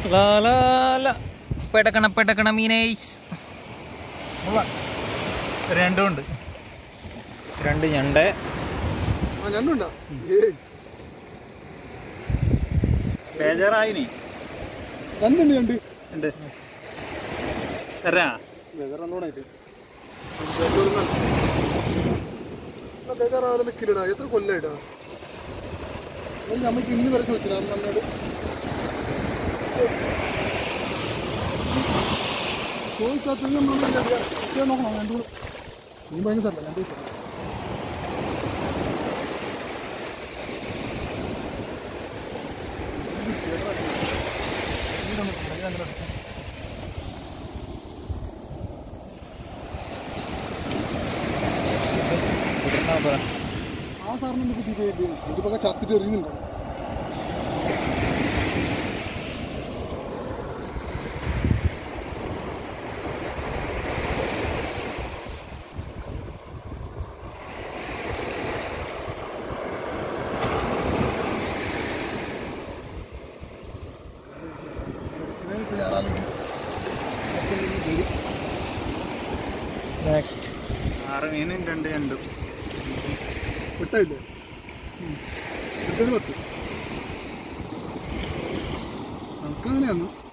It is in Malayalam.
ലാലാല പെടക്കണ പെടക്കണ മീനേസ് രണ്ടും ഉണ്ട് രണ്ട് ഞണ്ട് ആ ഞണ്ടുണ്ടാ ഏയ് ബേജാറായി നീ രണ്ടുണ്ട് ഞണ്ട് ഉണ്ട് തരാ ബേജാറാന്നോടായിട്ട് ബേജാറാവാതെ നിൽക്കില്ലടാ എത്ര കൊല്ലായിട്ടാ അത് നമുക്ക് ഇന്ന് വരെ ചോദിച്ചില്ല അന്ന് നമ്മോട് ചോദിച്ചാൽ നമ്മൾ നോക്കണം രണ്ടു നീ ഭയങ്കര സ്ഥലം രണ്ടു ദിവസം ആ സാറിന് എന്ത് കിട്ടിയിട്ട് ഇതിപ്പോ ചത്തിട്ട് എറിയുന്നുണ്ടോ നെക്സ്റ്റ് ആറ് മീനും രണ്ട് ഞണ്ടും വിട്ടായില്ലേ വിട്ടൊരു പത്ത് നമുക്കങ്ങനെയാണ്